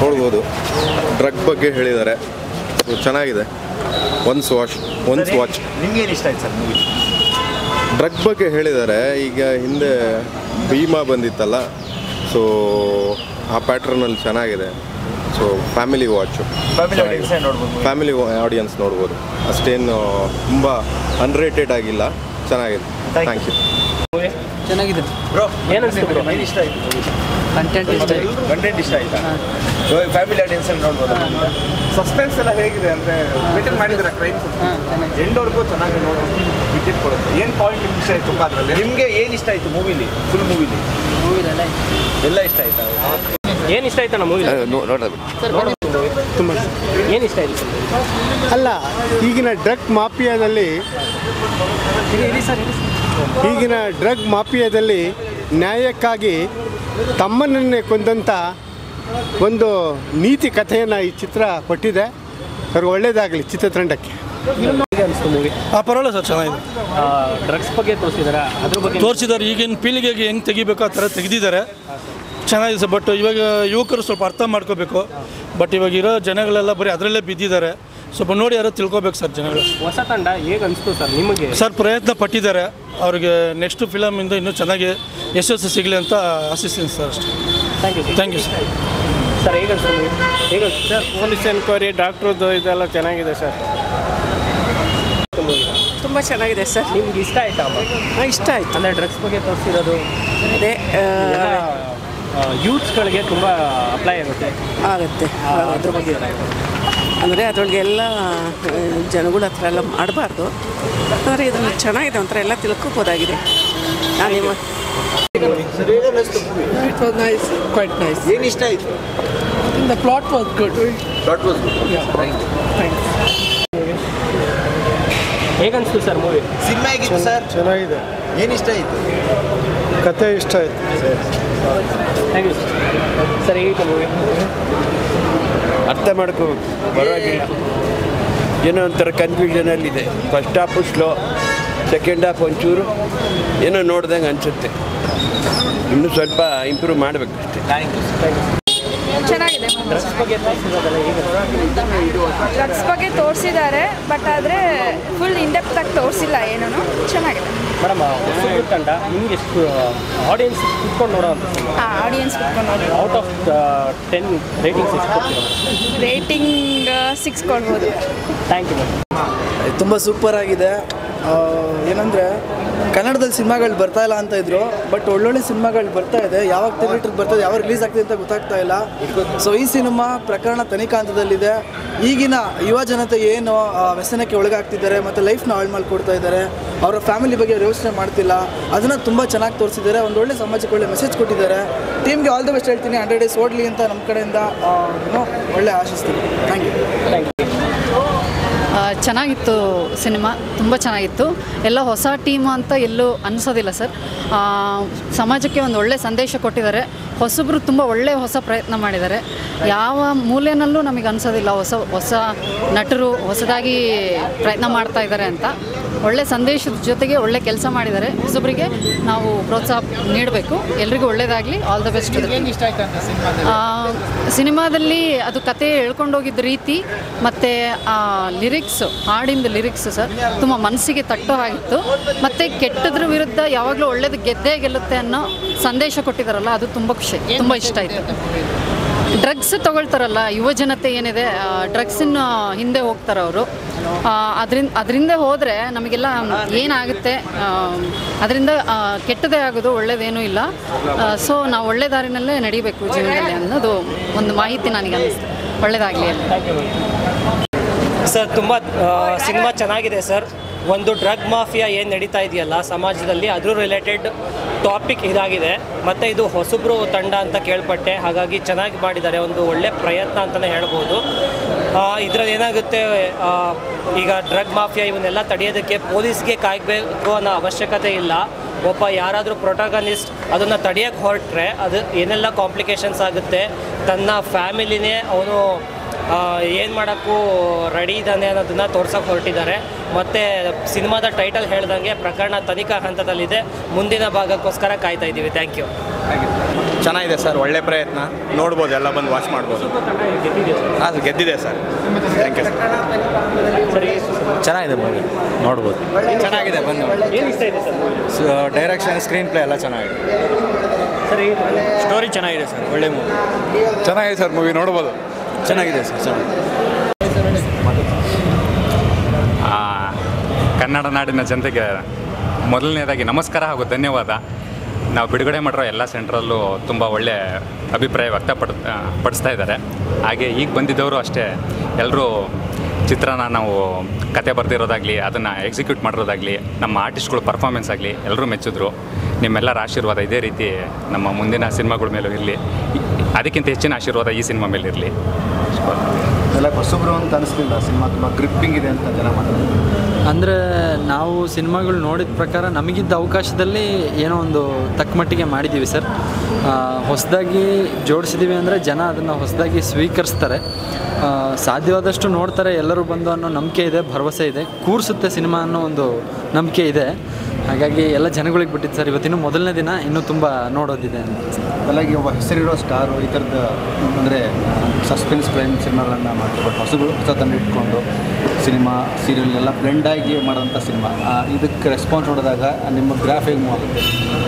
ನೋಡ್ಬೋದು ಡ್ರಗ್ ಬಗ್ಗೆ ಹೇಳಿದ್ದಾರೆ ಸೊ ಚೆನ್ನಾಗಿದೆ ಒನ್ಸ್ ವಾಚ್ ಒನ್ಸ್ ವಾಚ್ ನಿಮ್ಗೆ ಏನು ಇಷ್ಟ ಆಯ್ತು ಸರ್ ಮೂವಿ ಡ್ರಗ್ ಬಗ್ಗೆ ಹೇಳಿದ್ದಾರೆ ಈಗ ಹಿಂದೆ ಭೀಮಾ ಬಂದಿತ್ತಲ್ಲ ಸೊ ಆ ಪ್ಯಾಟ್ರನಲ್ಲಿ ಚೆನ್ನಾಗಿದೆ so family watch family audience ನೋಡ್ಬೋದು ಫ್ಯಾಮಿಲಿ ಆಡಿಯನ್ಸ್ ನೋಡ್ಬೋದು ಅಷ್ಟೇನು ತುಂಬ ಅನ್ರೇಟೆಡ್ ಆಗಿಲ್ಲ ಚೆನ್ನಾಗಿದೆ Thank ಥ್ಯಾಂಕ್ ಯು ಚೆನ್ನಾಗಿದೆ ಬ್ರೋ ಏನು ಅನ್ಸ್ತು bro? ಏನು ಇಷ್ಟ ಆಯ್ತು ಕಂಟೆಂಟ್ ಇಷ್ಟ ಆಯ್ತು ಕಂಟೆಂಟ್ ಇಷ್ಟ ಆಯ್ತಾ ಫ್ಯಾಮಿಲಿ ಆಡಿಯನ್ಸ್ ಅಲ್ಲಿ ನೋಡ್ಬೋದು ಸಸ್ಪೆನ್ಸ್ ಎಲ್ಲ ಹೇಗಿದೆ ಅಂದ್ರೆ ಮೇಂಟೈನ್ ಮಾಡಿದ್ರೆ ಕ್ರೈಮ್ ಹಾಂ ಚೆನ್ನಾಗಿದೆ ಎಂಡವರೆಗೂ ಚೆನ್ನಾಗಿ ನೋಡಿ ವಿಕೆಟ್ ಕೊಡುತ್ತೆ ಏನು ಪಾಯಿಂಟ್ ನಿಮ್ಗೆ ಇಷ್ಟ ಆಯ್ತು ತುಂಬ ಅದರಲ್ಲಿ ನಿಮಗೆ ಏನು ಇಷ್ಟ ಆಯ್ತು ಮೂವಿಲಿ ಫುಲ್ ಮೂವಿಲಿ ಮೂವಿಲೆಲ್ಲ ಎಲ್ಲ ಇಷ್ಟ ಆಯ್ತಾ ಏನು ಇಷ್ಟ ಆಯ್ತಣ್ಣ ಮೂವಿ ತುಂಬ ಏನು ಇಷ್ಟ ಆಯ್ತು ಅಲ್ಲ ಈಗಿನ ಡ್ರಗ್ ಮಾಫಿಯಾದಲ್ಲಿ ಈಗಿನ ಡ್ರಗ್ ಮಾಫಿಯಾದಲ್ಲಿ ನ್ಯಾಯಕ್ಕಾಗಿ ತಮ್ಮನನ್ನೇ ಕೊಂದಂಥ ಒಂದು ನೀತಿ ಕಥೆಯನ್ನು ಈ ಚಿತ್ರ ಕೊಟ್ಟಿದೆ ಅವ್ರಿಗೆ ಒಳ್ಳೆಯದಾಗಲಿ ಚಿತ್ರತಂಡಕ್ಕೆ ಹೇಗೆ ಅನಿಸ್ತು ಮೂವಿ ಆ ಪರವಾಗಿಲ್ಲ ಸರ್ ಚೆನ್ನಾಗಿದೆ ಡ್ರಗ್ಸ್ ಬಗ್ಗೆ ತೋರಿಸಿದಾರ ಅದ್ರ ಬಗ್ಗೆ ತೋರಿಸಿದ್ದಾರೆ ಈಗಿನ ಪೀಳಿಗೆಗೆ ಹೆಂಗೆ ತೆಗಿಬೇಕು ಆ ಥರ ತೆಗೆದಿದ್ದಾರೆ ಚೆನ್ನಾಗಿದೆ ಸರ್ ಬಟ್ ಇವಾಗ ಯುವಕರು ಸ್ವಲ್ಪ ಅರ್ಥ ಮಾಡ್ಕೋಬೇಕು ಬಟ್ ಇವಾಗ ಇರೋ ಜನಗಳೆಲ್ಲ ಬರೀ ಅದರಲ್ಲೇ ಬಿದ್ದಿದ್ದಾರೆ ಸ್ವಲ್ಪ ನೋಡಿ ಯಾರೋ ತಿಳ್ಕೊಬೇಕು ಸರ್ ಜನಗಳು ಹೊಸ ತಂಡ ಹೇಗೆ ಅನಿಸ್ತು ಸರ್ ನಿಮಗೆ ಸರ್ ಪ್ರಯತ್ನ ಪಟ್ಟಿದ್ದಾರೆ ಅವ್ರಿಗೆ ನೆಕ್ಸ್ಟ್ ಫಿಲಮಿಂದ ಇನ್ನೂ ಚೆನ್ನಾಗಿ ಯಶಸ್ಸು ಸಿಗಲಿ ಅಂತ ಆಶಿಸ್ತೀನಿ ಸರ್ ಅಷ್ಟೇ thank you thank you sir sir ಹೇಗೆ ಅನಿಸ್ತು ಮೂವಿ ಹೇಗೆ ಅನ್ಸ್ತು ಸರ್ ಪೊಲೀಸ್ ಎನ್ಕ್ವೈರಿ ಡಾಕ್ಟ್ರದ್ದು ಇದೆಲ್ಲ ಚೆನ್ನಾಗಿದೆ ಸರ್ ತುಂಬ ಚೆನ್ನಾಗಿದೆ ಸರ್ ನಿಮ್ಗೆ ಇಷ್ಟ ಆಯ್ತಾ ಅಮ್ಮ ಇಷ್ಟ ಆಯಿತು ಅಂದರೆ ಡ್ರಗ್ಸ್ ಬಗ್ಗೆ ತೋರಿಸಿರೋದು ಅದೇ ಯೂತ್ಸ್ಗಳಿಗೆ ತುಂಬ ಅಪ್ಲೈ ಆಗುತ್ತೆ ಆಗುತ್ತೆ ಅದ್ರ ಬಗ್ಗೆ ಅಂದರೆ ಅದರೊಳಗೆ ಎಲ್ಲ ಆ, ಜನಗಳ ಹತ್ರ ಎಲ್ಲ ಮಾಡಬಾರ್ದು ಆದರೆ ಇದನ್ನು ಚೆನ್ನಾಗಿದೆ ಒಂಥರ ಎಲ್ಲ ತಿಳ್ಕೊಬೋದಾಗಿದೆ ನಾನು ನಿಮ್ಮ It was nice, quite nice. ಏನು ಇಷ್ಟ ಆಯ್ತು The plot was good. That was ಹೇಗೆ ಅನಿಸ್ತು ಸರ್ ಮೂವಿ ಸಿನಿಮಾ ಹೇಗಿತ್ತು ಸರ್ ಚೆನ್ನಾಗಿದೆ ಏನು ಇಷ್ಟ ಆಯ್ತು ಕತೆ ಇಷ್ಟ ಆಯಿತು ಥ್ಯಾಂಕ್ ಯು ಸರ್ ಹೇಗಿತ್ತು ಮೂವಿ ಅರ್ಥ ಮಾಡ್ಕೋಬೇಕು ಪರವಾಗಿಲ್ಲ ಏನೋ ಒಂಥರ ಕನ್ಫ್ಯೂಷನಲ್ಲಿದೆ first half slow second half ಒಂಚೂರು ಏನೋ ನೋಡ್ದಂಗೆ ಅನಿಸುತ್ತೆ ಇನ್ನೂ ಸ್ವಲ್ಪ ಇಂಪ್ರೂವ್ ಮಾಡಬೇಕು ಅಷ್ಟೇ ಥ್ಯಾಂಕ್ ಯು ಚೆನ್ನಾಗಿದೆ ಡ್ರಗ್ಸ್ ಬಗ್ಗೆ ತೋರಿಸಿರೋದಲ್ಲ ಹೇಗೆ ಡ್ರಗ್ಸ್ ಬಗ್ಗೆ ತೋರಿಸಿದ್ದಾರೆ ಬಟ್ ಆದರೆ ಫುಲ್ ಇಂಡೆಪ್ತ್ ಆಗಿ ತೋರಿಸಿಲ್ಲ ಏನೂ ಚೆನ್ನಾಗಿದೆ ಮೇಡಮ್ ಹೊಸಬ್ರು ತಂಡ ನಿಮ್ಗೆ ಎಷ್ಟು ಆಡಿಯನ್ಸ್ ಕುತ್ಕೊಂಡು ನೋಡೋ ಅಂತ ಹಾಂ ಆಡಿಯನ್ಸ್ ಕುತ್ಕೊಂಡು ನೋಡಿ ಔಟ್ ಆಫ್ ಟೆನ್ ರೇಟಿಂಗ್ಸ್ ಎಷ್ಟು ಕೊಡ್ತೀರಾ ರೇಟಿಂಗ್ ಸಿಕ್ಸ್ ಕೊಡ್ಬೋದು ಥ್ಯಾಂಕ್ ಯು ಮ್ಯಾಮ್ ತುಂಬ ಸೂಪರ್ ಆಗಿದೆ ಏನಂದರೆ ಕನ್ನಡದಲ್ಲಿ ಸಿನಿಮಾಗಳು ಬರ್ತಾ ಇಲ್ಲ ಅಂತ ಇದ್ರು ಬಟ್ ಒಳ್ಳೊಳ್ಳೆ ಸಿನಿಮಾಗಳು ಬರ್ತಾ ಇದೆ ಯಾವಾಗ ಥಿಯೇಟ್ರಿಗೆ ಬರ್ತದೆ ಯಾವಾಗ ರಿಲೀಸ್ ಆಗ್ತಿದೆ ಅಂತ ಗೊತ್ತಾಗ್ತಾ ಇಲ್ಲ ಸೊ ಈ ಸಿನಿಮಾ ಪ್ರಕರಣ ತನಿಖಾ ಹಂತದಲ್ಲಿದೆ ಈಗಿನ ಯುವ ಜನತೆ ಏನು ಆ, ವ್ಯಸನಕ್ಕೆ ಒಳಗಾಗ್ತಿದ್ದಾರೆ ಮತ್ತು ಲೈಫ್ನ ಹಾಳು ಮಾಡಿಕೊಡ್ತಾ ಇದ್ದಾರೆ ಅವರ ಫ್ಯಾಮಿಲಿ ಬಗ್ಗೆ ಅವ್ರು ಯೋಚನೆ ಮಾಡ್ತಿಲ್ಲ ಅದನ್ನು ತುಂಬ ಚೆನ್ನಾಗಿ ತೋರಿಸಿದ್ದಾರೆ ಒಂದು ಒಳ್ಳೆ ಸಮಾಜಕ್ಕೆ ಒಳ್ಳೆ ಮೆಸೇಜ್ ಕೊಟ್ಟಿದ್ದಾರೆ ಟೀಮ್ಗೆ ಆಲ್ ದ ಬೆಸ್ಟ್ ಹೇಳ್ತೀನಿ ಹಂಡ್ರೆಡ್ ಡೇಸ್ ಓಡಲಿ ಅಂತ ನಮ್ಮ ಕಡೆಯಿಂದ ಆ, ಏನೋ ಒಳ್ಳೆ ಆಶಿಸ್ತೀನಿ ಥ್ಯಾಂಕ್ ಯು ಆ, ಚೆನ್ನಾಗಿತ್ತು ಸಿನಿಮಾ ತುಂಬ ಚೆನ್ನಾಗಿತ್ತು ಎಲ್ಲ ಹೊಸ ಟೀಮು ಅಂತ ಎಲ್ಲೂ ಅನಿಸೋದಿಲ್ಲ ಸರ್ ಆ, ಸಮಾಜಕ್ಕೆ ಒಂದು ಒಳ್ಳೆ ಸಂದೇಶ ಕೊಟ್ಟಿದ್ದಾರೆ ಹೊಸಬ್ರು ತುಂಬ ಒಳ್ಳೆ ಹೊಸ ಪ್ರಯತ್ನ ಮಾಡಿದ್ದಾರೆ ಯಾವ ಮೂಲೆಯಲ್ಲೂ ನಮಗೆ ಅನಿಸೋದಿಲ್ಲ ಹೊಸ ಹೊಸ ನಟರು ಹೊಸದಾಗಿ ಪ್ರಯತ್ನ ಮಾಡ್ತಾ ಇದ್ದಾರೆ ಅಂತ ಒಳ್ಳೆ ಸಂದೇಶದ ಜೊತೆಗೆ ಒಳ್ಳೆ ಕೆಲಸ ಮಾಡಿದ್ದಾರೆ ಹೊಸಬರಿಗೆ ನಾವು ಪ್ರೋತ್ಸಾಹ ನೀಡಬೇಕು ಎಲ್ರಿಗೂ ಒಳ್ಳೆಯದಾಗಲಿ ಆಲ್ ದ ಬೆಸ್ಟ್ ಸಿನಿಮಾದಲ್ಲಿ ಅದು ಕತೆ ಹೇಳ್ಕೊಂಡೋಗಿದ್ದ ರೀತಿ ಮತ್ತು ಲಿರಿಕ್ಸ್ ಹಾಡಿಂದ ಲಿರಿಕ್ಸ್ ಸರ್ ತುಂಬ ಮನಸ್ಸಿಗೆ ತಟ್ಟೋ ಹಾಗಿತ್ತು ಮತ್ತು ಕೆಟ್ಟದ್ರ ವಿರುದ್ಧ ಯಾವಾಗಲೂ ಒಳ್ಳೇದು ಗೆದ್ದೇ ಗೆಲ್ಲುತ್ತೆ ಅನ್ನೋ ಸಂದೇಶ ಕೊಟ್ಟಿದ್ದಾರಲ್ಲ ಅದು ತುಂಬ ಖುಷಿ ತುಂಬ ಇಷ್ಟ ಆಯಿತು ಡ್ರಗ್ಸ್ ತಗೊಳ್ತಾರಲ್ಲ ಯುವ ಜನತೆ ಏನಿದೆ ಡ್ರಗ್ಸಿನ ಹಿಂದೆ ಹೋಗ್ತಾರೆ ಅವರು ಅದರಿಂದ ಅದರಿಂದ ಹೋದರೆ ನಮಗೆಲ್ಲ ಏನಾಗುತ್ತೆ ಅದರಿಂದ ಕೆಟ್ಟದೇ ಆಗೋದು ಒಳ್ಳೇದೇನೂ ಇಲ್ಲ ಸೊ ನಾವು ಒಳ್ಳೆ ದಾರಿನಲ್ಲೇ ನಡಿಬೇಕು ಜೀವನದಲ್ಲಿ ಅನ್ನೋದು ಒಂದು ಮಾಹಿತಿ ನನಗೆ ಅನ್ನಿಸ್ತು ಒಳ್ಳೆಯದಾಗಲಿ ಅಂತ ಸರ್ ತುಂಬ ಸಿನಿಮಾ ಚೆನ್ನಾಗಿದೆ ಸರ್ ಒಂದು ಡ್ರಗ್ ಮಾಫಿಯಾ ಏನು ನಡೀತಾ ಇದೆಯಲ್ಲ ಸಮಾಜದಲ್ಲಿ ಅದ್ರ ರಿಲೇಟೆಡ್ ಟಾಪಿಕ್ ಇದಾಗಿದೆ ಮತ್ತು ಇದು ಹೊಸಬ್ರು ತಂಡ ಅಂತ ಕೇಳ್ಪಟ್ಟೆ ಹಾಗಾಗಿ ಚೆನ್ನಾಗಿ ಮಾಡಿದ್ದಾರೆ ಒಂದು ಒಳ್ಳೆ ಪ್ರಯತ್ನ ಅಂತಲೇ ಹೇಳ್ಬೋದು ಇದರಲ್ಲಿ ಏನಾಗುತ್ತೆ ಆ, ಈಗ ಡ್ರಗ್ ಮಾಫಿಯಾ ಇವನ್ನೆಲ್ಲ ತಡೆಯೋದಕ್ಕೆ ಪೊಲೀಸ್ಗೆ ಕಾಯಬೇಕು ಅನ್ನೋ ಅವಶ್ಯಕತೆ ಇಲ್ಲ ಒಬ್ಬ ಯಾರಾದರೂ ಪ್ರೊಟಾಗನಿಸ್ಟ್ ಅದನ್ನು ತಡೆಯೋಕ್ಕೆ ಹೊರಟ್ರೆ ಅದು ಏನೆಲ್ಲ ಕಾಂಪ್ಲಿಕೇಶನ್ಸ್ ಆಗುತ್ತೆ ತನ್ನ ಫ್ಯಾಮಿಲಿನೇ ಅವನು ಏನು ಮಾಡೋಕ್ಕೂ ರೆಡಿ ಇದ್ದಾನೆ ಅನ್ನೋದನ್ನ ತೋರ್ಸೋಕೆ ಹೊರಟಿದ್ದಾರೆ ಮತ್ತು ಸಿನಿಮಾದ ಟೈಟಲ್ ಹೇಳ್ದಂಗೆ ಪ್ರಕರಣ ತನಿಖಾ ಹಂತದಲ್ಲಿದೆ ಮುಂದಿನ ಭಾಗಕ್ಕೋಸ್ಕರ ಕಾಯ್ತಾ ಇದ್ದೀವಿ ಥ್ಯಾಂಕ್ ಯು ಚೆನ್ನಾಗಿದೆ ಸರ್ ಒಳ್ಳೆ ಪ್ರಯತ್ನ ನೋಡ್ಬೋದು ಎಲ್ಲ ಬಂದು ವಾಚ್ ಮಾಡ್ಬೋದು ಅದು ಗೆದ್ದಿದೆ ಸರ್ ಥ್ಯಾಂಕ್ ಯು ಚೆನ್ನಾಗಿದೆ ಮೂವಿ ನೋಡ್ಬೋದು ಚೆನ್ನಾಗಿದೆ ಬಂದು ಡೈರೆಕ್ಷನ್ ಸ್ಕ್ರೀನ್ ಪ್ಲೇ ಎಲ್ಲ ಚೆನ್ನಾಗಿದೆ ಸ್ಟೋರಿ ಚೆನ್ನಾಗಿದೆ ಸರ್ ಒಳ್ಳೆ ಮೂವಿ ಚೆನ್ನಾಗಿದೆ ಸರ್ ಮೂವಿ ನೋಡ್ಬೋದು ಚೆನ್ನಾಗಿದೆ ಸರ್ ಚೆನ್ನಾಗಿದೆ ಆ, ಕನ್ನಡ ನಾಡಿನ ಜನತೆಗೆ ಮೊದಲನೇದಾಗಿ ನಮಸ್ಕಾರ ಹಾಗೂ ಧನ್ಯವಾದ ನಾವು ಬಿಡುಗಡೆ ಮಾಡಿರೋ ಎಲ್ಲ ಸೆಂಟ್ರಲ್ಲೂ ತುಂಬ ಒಳ್ಳೆ ಅಭಿಪ್ರಾಯ ವ್ಯಕ್ತಪಡ್ ಆ, ಪಡಿಸ್ತಾ ಇದ್ದಾರೆ ಹಾಗೆ ಈಗ ಬಂದಿದ್ದವರು ಅಷ್ಟೇ ಎಲ್ಲರೂ ಚಿತ್ರನ ನಾವು ಕತೆ ಬರೆದಿರೋದಾಗಲಿ ಅದನ್ನು ಎಕ್ಸಿಕ್ಯೂಟ್ ಮಾಡಿರೋದಾಗಲಿ ನಮ್ಮ ಆರ್ಟಿಸ್ಟ್ಗಳು ಪರ್ಫಾರ್ಮೆನ್ಸ್ ಆಗಲಿ ಎಲ್ಲರೂ ಮೆಚ್ಚಿದ್ರು ನಿಮ್ಮೆಲ್ಲರ ಆಶೀರ್ವಾದ ಇದೇ ರೀತಿ ನಮ್ಮ ಮುಂದಿನ ಸಿನಿಮಾಗಳ ಮೇಲೂ ಇರಲಿ ಅದಕ್ಕಿಂತ ಹೆಚ್ಚಿನ ಆಶೀರ್ವಾದ ಈ ಸಿನಿಮಾ ಮೇಲೆ ಇರಲಿ ಎಲ್ಲ ಹೊಸಬ್ರು ಅಂತ ಅನಿಸ್ಲಿಲ್ಲ ಸಿನಿಮಾ ತುಂಬ ಗ್ರಿಪ್ಪಿಂಗ್ ಇದೆ ಅಂತ ಜನ ಮಾತಾಡ್ತಾರೆ ಅಂದರೆ ನಾವು ಸಿನಿಮಾಗಳು ನೋಡಿದ ಪ್ರಕಾರ ನಮಗಿದ್ದ ಅವಕಾಶದಲ್ಲಿ ಏನೋ ಒಂದು ತಕ್ಕ ಮಟ್ಟಿಗೆ ಮಾಡಿದ್ದೀವಿ ಸರ್ ಹೊಸದಾಗಿ ಜೋಡಿಸಿದ್ದೀವಿ ಅಂದರೆ ಜನ ಅದನ್ನು ಹೊಸದಾಗಿ ಸ್ವೀಕರಿಸ್ತಾರೆ ಆ, ಸಾಧ್ಯವಾದಷ್ಟು ನೋಡ್ತಾರೆ ಎಲ್ಲರೂ ಬಂದು ಅನ್ನೋ ನಂಬಿಕೆ ಇದೆ ಭರವಸೆ ಇದೆ ಕೂರಿಸುತ್ತೆ ಸಿನಿಮಾ ಅನ್ನೋ ಒಂದು ನಂಬಿಕೆ ಇದೆ ಹಾಗಾಗಿ ಎಲ್ಲ ಜನಗಳಿಗೆ ಬಿಟ್ಟಿದ್ದು ಸರ್ ಇವತ್ತಿನ್ನೂ ಮೊದಲನೇ ದಿನ ಇನ್ನೂ ತುಂಬ ನೋಡೋದಿದೆ ಅಲ್ಲಾಗಿ ಒಬ್ಬ ಹೆಸರಿರೋ ಸ್ಟಾರು ಈ ಥರದ ಅಂದರೆ ಸಸ್ಪೆನ್ಸ್ ಕ್ರೈಮ್ ಸಿನಿಮಾಗಳನ್ನ ಮಾಡ್ತಾರೆ ಬಟ್ ಹೊಸಗಳು ಹೊಸ ತಂಡ ಇಟ್ಕೊಂಡು ಸಿನಿಮಾ ಸೀರಿಯಲ್ ಎಲ್ಲ ಬ್ಲೆಂಡ್ ಆಗಿ ಮಾಡೋಂಥ ಸಿನಿಮಾ ಇದಕ್ಕೆ ರೆಸ್ಪಾನ್ಸ್ ನೋಡಿದಾಗ ನಿಮ್ಮ ಗ್ರಾಫ್ ಹೇಗೆ ಮೂವ್ ಆಗುತ್ತೆ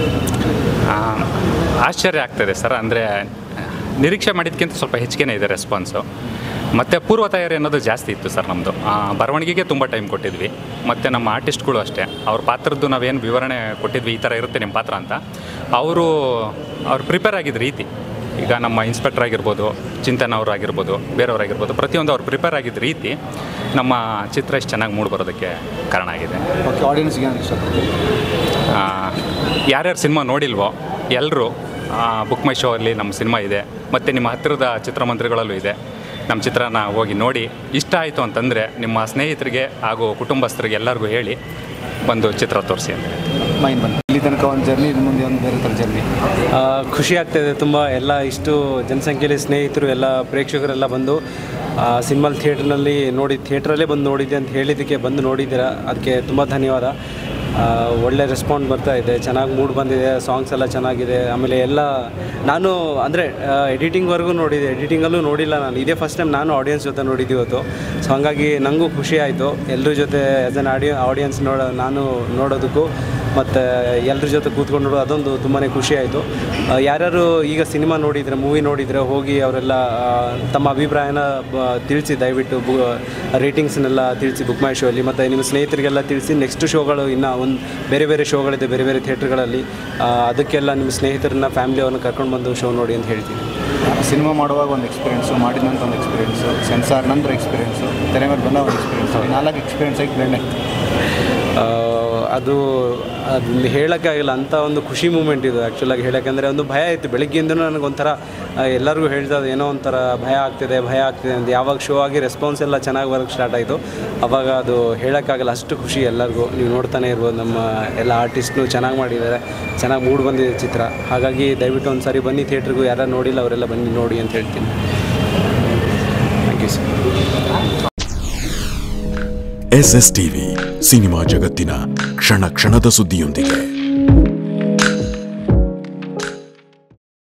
ಆ, ಆಶ್ಚರ್ಯ ಆಗ್ತದೆ ಸರ್ ಅಂದರೆ ನಿರೀಕ್ಷೆ ಮಾಡಿದ್ಕಿಂತ ಸ್ವಲ್ಪ ಹೆಚ್ಚಿಗೆ ಇದೆ ರೆಸ್ಪಾನ್ಸು ಮತ್ತು ಪೂರ್ವ ತಯಾರಿ ಅನ್ನೋದು ಜಾಸ್ತಿ ಇತ್ತು ಸರ್ ನಮ್ಮದು ಬರವಣಿಗೆಗೆ ತುಂಬ ಟೈಮ್ ಕೊಟ್ಟಿದ್ವಿ ಮತ್ತು ನಮ್ಮ ಆರ್ಟಿಸ್ಟ್ಗಳು ಅಷ್ಟೇ ಅವ್ರ ಪಾತ್ರದ್ದು ನಾವೇನು ವಿವರಣೆ ಕೊಟ್ಟಿದ್ವಿ ಈ ಥರ ಇರುತ್ತೆ ನಿಮ್ಮ ಪಾತ್ರ ಅಂತ ಅವರು ಅವ್ರು ಪ್ರಿಪೇರ್ ಆಗಿದ್ದ ರೀತಿ ಈಗ ನಮ್ಮ ಇನ್ಸ್ಪೆಕ್ಟರ್ ಆಗಿರ್ಬೋದು ಚಿಂತನ್ ಅವರು ಆಗಿರ್ಬೋದು ಬೇರೆಯವರಾಗಿರ್ಬೋದು ಪ್ರತಿಯೊಂದು ಅವ್ರು ಪ್ರಿಪೇರ್ ಆಗಿದ್ದ ರೀತಿ ನಮ್ಮ ಚಿತ್ರ ಇಷ್ಟು ಚೆನ್ನಾಗಿ ಮೂಡಿ ಬರೋದಕ್ಕೆ ಕಾರಣ ಆಗಿದೆ ಓಕೆ ಆಡಿಯನ್ಸ್ಗೆ ಏನಾದ್ರು ಇಷ್ಟಪಡ್ತೀವಿ ಆ, ಯಾರ್ಯಾರು ಸಿನಿಮಾ ನೋಡಿಲ್ವೋ ಎಲ್ಲರೂ ಬುಕ್ ಮೈ ಶೋ ಅಲ್ಲಿ ನಮ್ಮ ಸಿನಿಮಾ ಇದೆ ಮತ್ತು ನಿಮ್ಮ ಹತ್ತಿರದ ಚಿತ್ರಮಂದಿರಗಳಲ್ಲೂ ಇದೆ ನಮ್ಮ ಚಿತ್ರನ ಹೋಗಿ ನೋಡಿ ಇಷ್ಟ ಆಯಿತು ಅಂತಂದರೆ ನಿಮ್ಮ ಸ್ನೇಹಿತರಿಗೆ ಹಾಗೂ ಕುಟುಂಬಸ್ಥರಿಗೆ ಎಲ್ಲರಿಗೂ ಹೇಳಿ ಬಂದು ಚಿತ್ರ ತೋರಿಸಿ ಅಂತ ಮೈಂಡ್ ಬಂದು ಇಲ್ಲಿ ತನಕ ಒಂದು ಜರ್ನಿ ಇನ್ನು ಮುಂದೆ ಒಂದು ಬೇರೆ ಥರ ಜರ್ನಿ ಆ, ಖುಷಿ ಆಗ್ತಾಯಿದೆ ತುಂಬ ಎಲ್ಲ ಇಷ್ಟು ಜನಸಂಖ್ಯೆಯಲ್ಲಿ ಸ್ನೇಹಿತರು ಎಲ್ಲ ಪ್ರೇಕ್ಷಕರೆಲ್ಲ ಬಂದು ಸಿನಿಮಾ ಥಿಯೇಟ್ರ್ನಲ್ಲಿ ನೋಡಿ ಥಿಯೇಟ್ರಲ್ಲೇ ಬಂದು ನೋಡಿದ್ದೆ ಅಂತ ಹೇಳಿದ್ದಕ್ಕೆ ಬಂದು ನೋಡಿದ್ದೀರಾ ಅದಕ್ಕೆ ತುಂಬ ಧನ್ಯವಾದ ಆ, ಒಳ್ಳೆ ರೆಸ್ಪಾಂಡ್ ಬರ್ತಾ ಇದೆ ಚೆನ್ನಾಗಿ ಮೂಡ್ ಬಂದಿದೆ ಸಾಂಗ್ಸ್ ಎಲ್ಲ ಚೆನ್ನಾಗಿದೆ ಆಮೇಲೆ ಎಲ್ಲ ನಾನು ಅಂದರೆ ಎಡಿಟಿಂಗ್ವರೆಗೂ ನೋಡಿದೆ ಎಡಿಟಿಂಗಲ್ಲೂ ನೋಡಿಲ್ಲ ನಾನು ಇದೇ ಫಸ್ಟ್ ಟೈಮ್ ನಾನು ಆಡಿಯನ್ಸ್ ಜೊತೆ ನೋಡಿದ್ದು ಇವತ್ತು ಸೊ ಹಾಗಾಗಿ ನನಗೂ ಖುಷಿ ಆಯಿತು ಎಲ್ಲರ ಜೊತೆ ಆ್ಯಸ್ ಅನ್ ಆಡಿಯೋ ಆಡಿಯನ್ಸ್ ನೋಡೋ ನಾನು ನೋಡೋದಕ್ಕೂ ಮತ್ತು ಎಲ್ಲರ ಜೊತೆ ಕೂತ್ಕೊಂಡು ನೋಡೋ ಅದೊಂದು ತುಂಬಾ ಖುಷಿ ಆಯಿತು ಯಾರ್ಯಾರು ಈಗ ಸಿನಿಮಾ ನೋಡಿದರೆ ಮೂವಿ ನೋಡಿದರೆ ಹೋಗಿ ಅವರೆಲ್ಲ ಆ, ತಮ್ಮ ಅಭಿಪ್ರಾಯನ ಬ- ತಿಳಿಸಿ ದಯವಿಟ್ಟು ಬು ರೇಟಿಂಗ್ಸ್ನೆಲ್ಲ ತಿಳಿಸಿ ಬುಕ್ ಮೈ ಶೋ ಅಲ್ಲಿ ಮತ್ತು ನಿಮ್ಮ ಸ್ನೇಹಿತರಿಗೆಲ್ಲ ತಿಳಿಸಿ ನೆಕ್ಸ್ಟ್ ಶೋಗಳು ಇನ್ನು ಒಂದು ಬೇರೆ ಬೇರೆ ಶೋಗಳಿದೆ ಬೇರೆ ಬೇರೆ ಥಿಯೇಟ್ರ್ಗಳಲ್ಲಿ ಅದಕ್ಕೆಲ್ಲ ನಿಮ್ಮ ಸ್ನೇಹಿತರನ್ನ ಫ್ಯಾಮಿಲಿ ಅವ್ರನ್ನ ಕರ್ಕೊಂಡು ಬಂದು ಶೋ ನೋಡಿ ಅಂತ ಹೇಳ್ತೀನಿ ಸಿನಿಮಾ ಮಾಡುವಾಗ ಒಂದು ಎಕ್ಸ್ಪೀರಿಯೆನ್ಸು ಮಾಡಿದಂಥ ಒಂದು ಎಕ್ಸ್ಪೀರಿಯೆನ್ಸು ಸೆನ್ಸಾರ್ ನಂತರ ಎಕ್ಸ್ಪೀರಿಯೆನ್ಸು ತೆರೆ ಮೇಲೆ ಬಂದ ಒಂದು ಎಕ್ಸ್ಪೀರಿಯೆನ್ಸು ಈ ನಾಲ್ಕು ಎಕ್ಸ್ಪೀರಿಯೆನ್ಸ್ ಆಗಿ ಬ್ಲೆಂಡ್ ಆಗ್ತದೆ ಆ, ಅದು ಅದನ್ನ ಹೇಳೋಕ್ಕಾಗಿಲ್ಲ ಅಂಥ ಒಂದು ಖುಷಿ ಮೂಮೆಂಟ್ ಇದು ಆ್ಯಕ್ಚುಲಾಗಿ ಹೇಳೋಕ್ಕಂದರೆ ಒಂದು ಭಯ ಇತ್ತು ಬೆಳಗ್ಗೆಯಿಂದನೂ ನನಗೊಂಥರ ಆ, ಎಲ್ಲರಿಗೂ ಹೇಳ್ತಾ ಇದ್ದೆ, ಏನೋ ಒಂಥರ ಭಯ ಆಗ್ತಿದೆ ಭಯ ಆಗ್ತಿದೆ ಅಂತ ಯಾವಾಗ ಶೋ ಆಗಿ ರೆಸ್ಪಾನ್ಸ್ ಎಲ್ಲ ಚೆನ್ನಾಗಿ ಬರೋಕ್ಕೆ ಸ್ಟಾರ್ಟ್ ಆಯಿತು ಅವಾಗ ಅದು ಹೇಳೋಕ್ಕಾಗಲ್ಲ ಅಷ್ಟು ಖುಷಿ ಎಲ್ಲರಿಗೂ ನೀವು ನೋಡ್ತಾನೆ ಇರ್ಬೋದು ನಮ್ಮ ಎಲ್ಲ ಆರ್ಟಿಸ್ಟ್ನು ಚೆನ್ನಾಗಿ ಮಾಡಿದ್ದಾರೆ ಚೆನ್ನಾಗಿ ಮೂಡ್ ಬಂದಿದೆ ಚಿತ್ರ ಹಾಗಾಗಿ ದಯವಿಟ್ಟು ಒಂದು ಸಾರಿ ಬನ್ನಿ ಥಿಯೇಟ್ರಿಗೂ ಯಾರು ನೋಡಿಲ್ಲ ಅವರೆಲ್ಲ ಬನ್ನಿ ನೋಡಿ ಅಂತ ಹೇಳ್ತೀನಿ thank you sir S S TV cinema ಜಗತ್ತಿನ ಕ್ಷಣ ಕ್ಷಣದ ಸುದ್ದಿಯೊಂದಿಗೆ